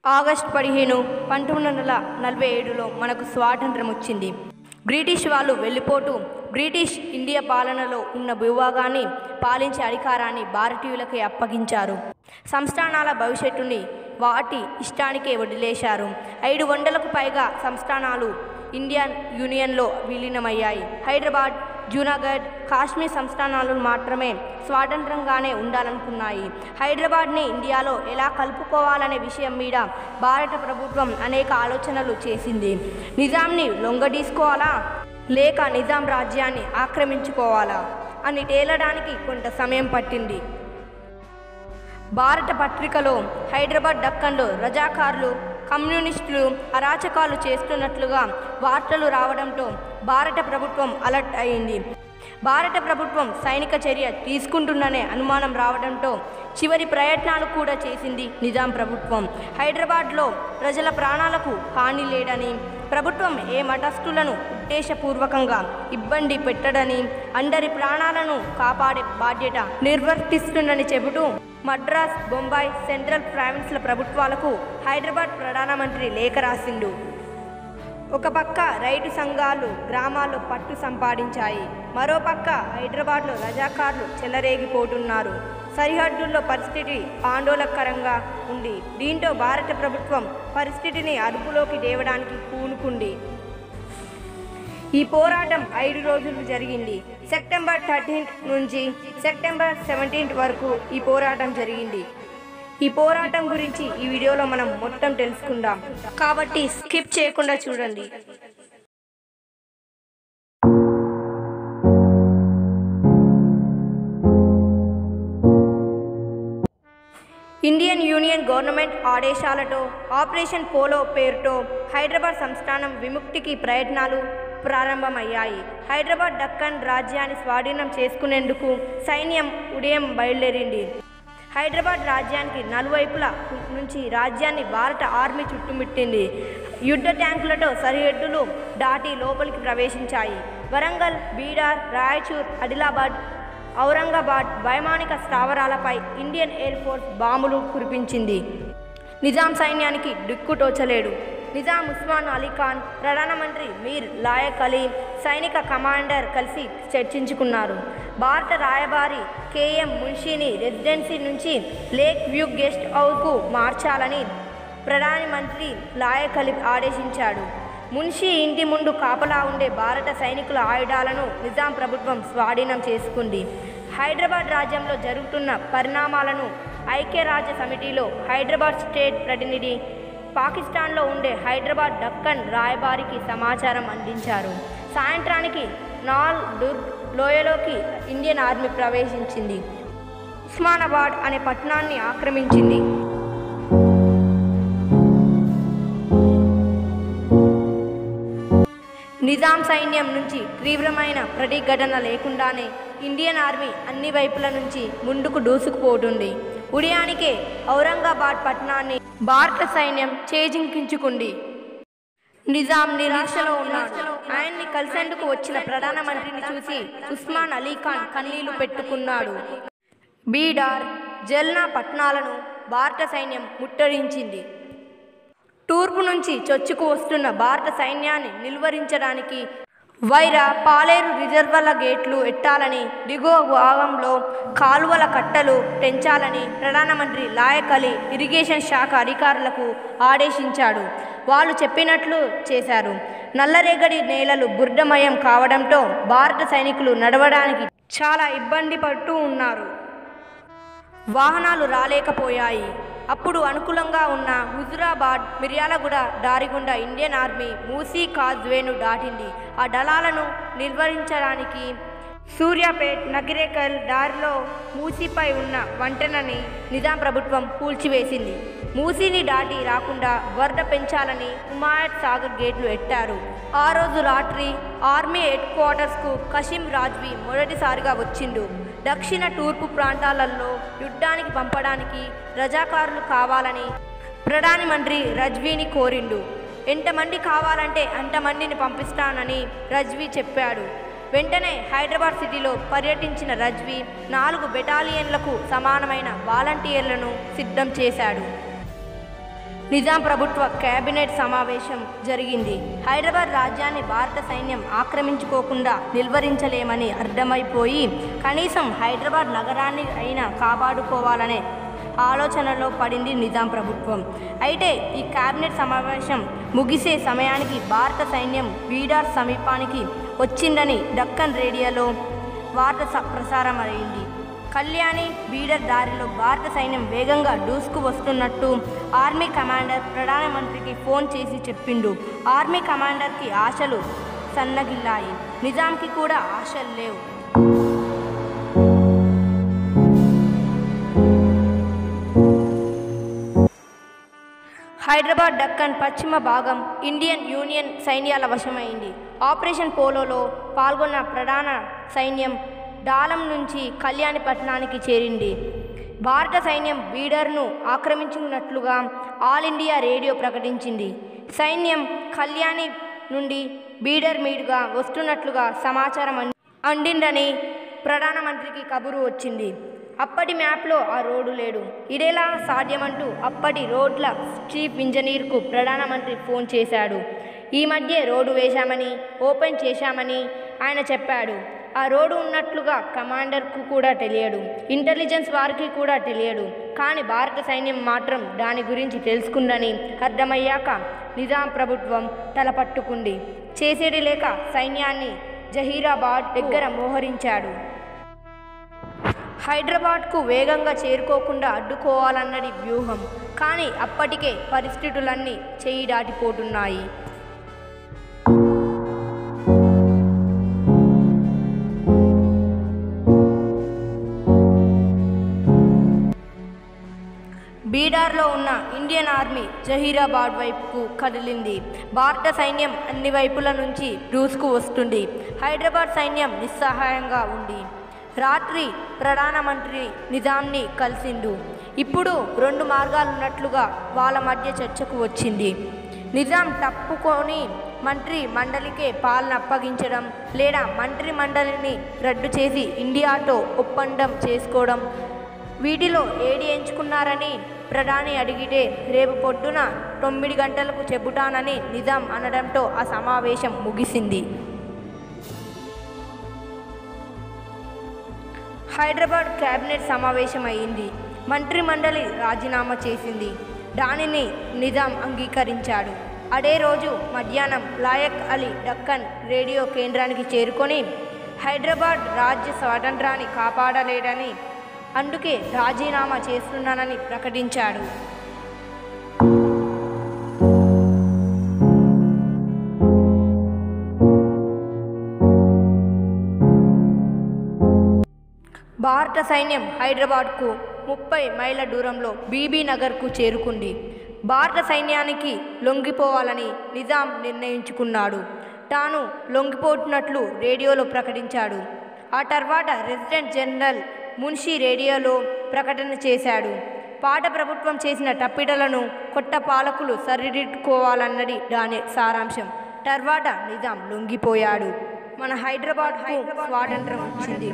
August పదిహేను పంతొమ్మిది వందల నలభై ఏడులో మనకు స్వాతంత్రం వచ్చింది బ్రిటిష్ వాళ్ళు వెళ్ళిపోతూ బ్రిటిష్ ఇండియా పాలనలో ఉన్న భూభాగాన్ని పాలించే అధికారాన్ని భారతీయులకే అప్పగించారు సంస్థానాల భవిష్యత్తుని వాటి ఇష్టానికే వదిలేశారు ఐదు వందలకు పైగా సంస్థానాలు ఇండియన్ యూనియన్లో విలీనమయ్యాయి హైదరాబాద్ జూనాగఢ్ కాశ్మీర్ సంస్థానాలు మాత్రమే స్వాతంత్రంగానే ఉండాలనుకున్నాయి హైదరాబాద్ని ఇండియాలో ఎలా కలుపుకోవాలనే విషయం మీద భారత ప్రభుత్వం అనేక ఆలోచనలు చేసింది నిజాంని లొంగదీసుకోవాలా లేక నిజాం రాజ్యాన్ని ఆక్రమించుకోవాలా అని తేలడానికి కొంత సమయం పట్టింది భారత పత్రికలో హైదరాబాద్ దక్కన్లో రజాకారులు కమ్యూనిస్టులు అరాచకాలు చేస్తున్నట్లుగా వార్తలు రావడంతో భారత ప్రభుత్వం అలర్ట్ అయింది భారత ప్రభుత్వం సైనిక చర్య తీసుకుంటుందనే అనుమానం రావడంతో చివరి ప్రయత్నాలు కూడా చేసింది నిజాం ప్రభుత్వం హైదరాబాద్లో ప్రజల ప్రాణాలకు హాని లేదని ప్రభుత్వం ఏ మఠస్థులను ఉద్దేశపూర్వకంగా ఇబ్బంది పెట్టడని అందరి ప్రాణాలను కాపాడే బాధ్యత నిర్వర్తిస్తుందని చెబుతూ మద్రాస్ బొంబాయి సెంట్రల్ ప్రావిన్స్ల ప్రభుత్వాలకు హైదరాబాద్ ప్రధానమంత్రి లేఖ రాసిండు ఒక పక్క రైతు సంఘాలు గ్రామాల్లో పట్టు సంపాదించాయి మరోపక్క హైదరాబాద్లో రజాకార్లు చెలరేగిపోతున్నారు సరిహద్దుల్లో పరిస్థితి ఆందోళనకరంగా ఉంది దీంతో భారత ప్రభుత్వం పరిస్థితిని అదుపులోకి తేవడానికి పూనుకుంది ఈ పోరాటం ఐదు రోజులు జరిగింది సెప్టెంబర్ థర్టీన్త్ నుంచి సెప్టెంబర్ సెవెంటీన్త్ వరకు ఈ పోరాటం జరిగింది ఈ పోరాటం గురించి ఈ వీడియోలో మనం మొత్తం తెలుసుకుందాం కాబట్టి స్కిప్ చేయకుండా చూడండి ఇండియన్ యూనియన్ గవర్నమెంట్ ఆదేశాలతో ఆపరేషన్ పోలో పేరుతో హైదరాబాద్ సంస్థానం విముక్తికి ప్రయత్నాలు ప్రారంభమయ్యాయి హైదరాబాద్ దక్కన్ రాజ్యాన్ని స్వాధీనం చేసుకునేందుకు సైన్యం ఉదయం బయలుదేరింది హైదరాబాద్ రాజ్యానికి నలువైపుల నుంచి రాజ్యాన్ని భారత ఆర్మీ చుట్టుముట్టింది యుద్ధ ట్యాంకులతో సరిహద్దులు దాటి లోపలికి ప్రవేశించాయి వరంగల్ బీడార్ రాయచూర్ ఆదిలాబాద్ ఔరంగాబాద్ వైమానిక స్థావరాలపై ఇండియన్ ఎయిర్ ఫోర్స్ బాంబులు కురిపించింది నిజాం సైన్యానికి దిక్కుతోచలేడు నిజాం ఉస్మాన్ అలీ ఖాన్ ప్రధానమంత్రి మీర్ లాయక్ అలీ సైనిక కమాండర్ కలిసి చర్చించుకున్నారు భారత రాయబారి కేఎం మున్షిని రెసిడెన్సీ నుంచి లేక్ వ్యూ గెస్ట్ హౌస్కు మార్చాలని ప్రధానమంత్రి లాయక్ అలీ ఆదేశించాడు మున్షి ఇంటి ముందు కాపలా ఉండే భారత సైనికుల ఆయుధాలను నిజాం ప్రభుత్వం స్వాధీనం చేసుకుంది హైదరాబాద్ రాజ్యంలో జరుగుతున్న పరిణామాలను ఐక్యరాజ్య సమితిలో హైదరాబాద్ స్టేట్ ప్రతినిధి పాకిస్తాన్లో ఉండే హైదరాబాద్ దక్కన్ రాయబారికి సమాచారం అందించారు సాయంత్రానికి నాల్ దుర్గ్ లోయలోకి ఇండియన్ ఆర్మీ ప్రవేశించింది ఉస్మానాబాద్ అనే పట్టణాన్ని ఆక్రమించింది నిజాం సైన్యం నుంచి తీవ్రమైన ప్రతిఘటన లేకుండానే ఇండియన్ ఆర్మీ అన్ని వైపుల నుంచి ముందుకు దూసుకుపోతుంది ఉదయానికే ఔరంగాబాద్ పట్టణాన్ని భారత సైన్యం చేజింకించుకుంది నిజాం నిరాశలో ఉన్నాడు ఆయన్ని కలిసేందుకు వచ్చిన ప్రధానమంత్రిని చూసి ఉస్మాన్ అలీ ఖాన్ కన్నీళ్లు పెట్టుకున్నాడు బీడార్ జల్నా పట్టణాలను భారత సైన్యం ముట్టడించింది తూర్పు నుంచి చొచ్చుకు వస్తున్న భారత సైన్యాన్ని నిలువరించడానికి వైర పాలేరు రిజర్వల గేట్లు ఎట్టాలని దిగువ భాగంలో కాలువల కట్టలు పెంచాలని ప్రధానమంత్రి లాయక్ అలీ ఇరిగేషన్ శాఖ అధికారులకు ఆదేశించాడు వాళ్ళు చెప్పినట్లు చేశారు నల్లరేగడి నేలలు బుర్డమయం కావడంతో భారత సైనికులు నడవడానికి చాలా ఇబ్బంది పడుతూ ఉన్నారు వాహనాలు రాలేకపోయాయి అప్పుడు అనుకూలంగా ఉన్న హుజురాబాద్ మిర్యాలగూడ దారిగుండా ఇండియన్ ఆర్మీ మూసీ కాజ్వేను దాటింది ఆ దళాలను నిర్వహించడానికి సూర్యాపేట్ నగిరేకల్ దారిలో మూసీపై ఉన్న వంటనని నిజాం ప్రభుత్వం కూల్చివేసింది మూసీని దాటి రాకుండా వరద పెంచాలని హుమాయత్ సాగర్ గేట్లు ఎట్టారు ఆ రోజు రాత్రి ఆర్మీ హెడ్ క్వార్టర్స్కు కషిం రాజ్వీ మొదటిసారిగా వచ్చిండు దక్షిణ తూర్పు ప్రాంతాలలో యుద్ధానికి పంపడానికి రజాకారులు కావాలని ప్రధానమంత్రి రజ్వీని కోరిండు ఎంతమంది కావాలంటే అంతమందిని పంపిస్తానని రజ్వీ చెప్పాడు వెంటనే హైదరాబాద్ సిటీలో పర్యటించిన రజ్వీ నాలుగు బెటాలియన్లకు సమానమైన వాలంటీర్లను సిద్ధం చేశాడు నిజాం ప్రభుత్వ కేబినెట్ సమావేశం జరిగింది హైదరాబాద్ రాజ్యాన్ని భారత సైన్యం ఆక్రమించుకోకుండా నిల్వరించలేమని అర్థమైపోయి కనీసం హైదరాబాద్ నగరాన్ని అయినా కాపాడుకోవాలనే ఆలోచనలో పడింది నిజాం ప్రభుత్వం అయితే ఈ కేబినెట్ సమావేశం ముగిసే సమయానికి భారత సైన్యం బీడార్ సమీపానికి వచ్చిందని డక్కన్ రేడియోలో వార్త స- ప్రసారమైంది కళ్యాణి బీడర్ దారిలో భారత సైన్యం వేగంగా దూసుకు వస్తున్నట్టు ఆర్మీ కమాండర్ ప్రధానమంత్రికి ఫోన్ చేసి చెప్పిండు ఆర్మీ కమాండర్కి ఆశలు సన్నగిల్లాయి నిజాంకి కూడా ఆశలు లేవు హైదరాబాద్ డక్కన్ పశ్చిమ భాగం ఇండియన్ యూనియన్ సైన్యాల వశమైంది ఆపరేషన్ పోలోలో పాల్గొన్న ప్రధాన సైన్యం డాలం నుంచి కళ్యాణిపట్నానికి చేరింది భారత సైన్యం బీడర్ను ఆక్రమించుకున్నట్లుగా ఆల్ ఇండియా రేడియో ప్రకటించింది సైన్యం కళ్యాణి నుండి బీడర్ మీదుగా వస్తున్నట్లుగా సమాచారం అంది- అందిందని ప్రధానమంత్రికి కబురు వచ్చింది అప్పటి మ్యాప్లో ఆ రోడ్డు లేడు ఇదేలా సాధ్యమంటూ అప్పటి రోడ్ల చీఫ్ ఇంజనీర్కు ప్రధానమంత్రి ఫోన్ చేశాడు ఈ మధ్య రోడ్డు వేశామని ఓపెన్ చేశామని ఆయన చెప్పాడు ఆ రోడ్డు ఉన్నట్లుగా కమాండర్కు కూడా తెలియడు ఇంటెలిజెన్స్ వారికి కూడా తెలియడు కానీ భారత సైన్యం మాత్రం దాని గురించి తెలుసుకుందని అర్థమయ్యాక నిజాం ప్రభుత్వం తలపట్టుకుంది చేసేది లేక సైన్యాన్ని జహీరాబాద్ దగ్గర మోహరించాడు హైదరాబాద్కు వేగంగా చేరుకోకుండా అడ్డుకోవాలన్నది వ్యూహం కానీ అప్పటికే పరిస్థితులన్నీ చేయి దాటిపోతున్నాయి బీడార్లో ఉన్న ఇండియన్ ఆర్మీ జహీరాబాద్ వైపుకు కదిలింది భారత సైన్యం అన్ని వైపుల నుంచి దూసుకు వస్తుంది హైదరాబాద్ సైన్యం నిస్సహాయంగా ఉంది రాత్రి ప్రధానమంత్రి నిజాంని కలిసిండు ఇప్పుడు రెండు మార్గాలు ఉన్నట్లుగా వాళ్ళ మధ్య చర్చకు వచ్చింది నిజాం తప్పుకొని మంత్రి మండలికే పాలన అప్పగించడం లేదా మంత్రి మండలిని రద్దు చేసి ఇండియాతో ఒప్పందం చేసుకోవడం వీటిలో ఏది ఎంచుకున్నారని ప్రధాని అడిగితే రేపు పొద్దున తొమ్మిది గంటలకు చెబుతానని నిజాం అనడంతో ఆ సమావేశం ముగిసింది హైదరాబాద్ కేబినెట్ సమావేశం అయింది మంత్రి మండలి రాజీనామా చేసింది దానిని నిజాం అంగీకరించాడు అదే రోజు మధ్యాహ్నం లాయక్ అలీ డక్కన్ రేడియో కేంద్రానికి చేరుకొని హైదరాబాద్ రాజ్య స్వాతంత్రాన్ని కాపాడలేడని అందుకే రాజీనామా చేస్తున్నానని ప్రకటించాడు భారత సైన్యం హైదరాబాద్కు ముప్పై మైళ్ళ దూరంలో బీబీ నగర్కు చేరుకుంది భారత సైన్యానికి లొంగిపోవాలని నిజాం నిర్ణయించుకున్నాడు తాను లొంగిపోతున్నట్లు రేడియోలో ప్రకటించాడు ఆ తర్వాత రెసిడెంట్ జనరల్ మున్షి రేడియోలో ప్రకటన చేశాడు పాత ప్రభుత్వం చేసిన తప్పిదలను కొత్త పాలకులు సరిదిద్దుకోవాలన్నది దాని సారాంశం తర్వాత నిజాం లొంగిపోయాడు మన హైదరాబాద్కు స్వాతంత్రం వచ్చింది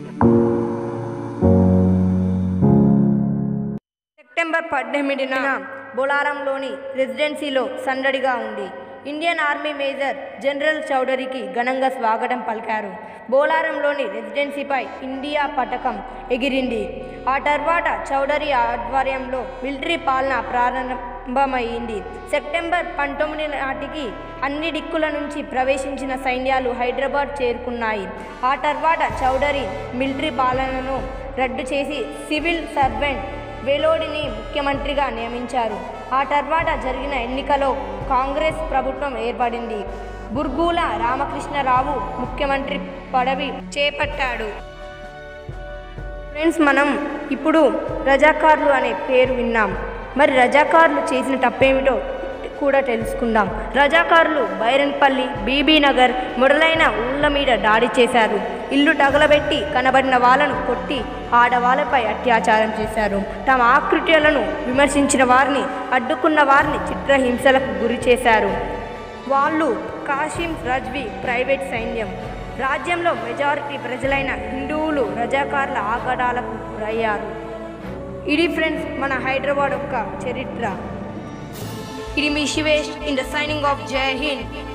సెప్టెంబర్ పద్దెనిమిదిన బొలారంలోని రెసిడెన్సీలో సందడిగా ఉంది ఇండియన్ ఆర్మీ మేజర్ జనరల్ చౌదరికి ఘనంగా స్వాగతం పలికారు బోలారంలోని రెసిడెన్సీపై ఇండియా పథకం ఎగిరింది ఆ తర్వాత చౌదరి ఆధ్వర్యంలో మిలిటరీ పాలన ప్రారంభమైంది సెప్టెంబర్ పంతొమ్మిది నాటికి అన్ని దిక్కుల నుంచి ప్రవేశించిన సైన్యాలు హైదరాబాద్ చేరుకున్నాయి ఆ తర్వాత చౌదరి మిలిటరీ పాలనను రద్దు చేసి సివిల్ సర్వెంట్ వెలోడిని ముఖ్యమంత్రిగా నియమించారు ఆ తర్వాత జరిగిన ఎన్నికలో కాంగ్రెస్ ప్రభుత్వం ఏర్పడింది బుర్గూల రామకృష్ణరావు ముఖ్యమంత్రి పదవి చేపట్టాడు ఫ్రెండ్స్ మనం ఇప్పుడు రజాకార్లు అనే పేరు విన్నాం మరి రజాకార్లు చేసిన తప్పేమిటో కూడా తెలుసుకుందాం రజాకారులు బైరన్పల్లి బీబీ నగర్ మొదలైన ఊళ్ళ మీద దాడి చేశారు ఇల్లు తగలబెట్టి కనబడిన వాళ్ళను కొట్టి ఆడవాళ్ళపై అత్యాచారం చేశారు తమ ఆకృత్యాలను విమర్శించిన వారిని అడ్డుకున్న వారిని చిత్రహింసలకు గురి చేశారు వాళ్ళు కాశీం రజ్వీ ప్రైవేట్ సైన్యం రాజ్యంలో మెజారిటీ ప్రజలైన హిందువులు రజాకార్ల ఆగడాలకు గురయ్యారు ఇది ఫ్రెండ్స్ మన హైదరాబాద్ యొక్క చరిత్ర ఇది మీ Shivesh in the signing of Jai Hind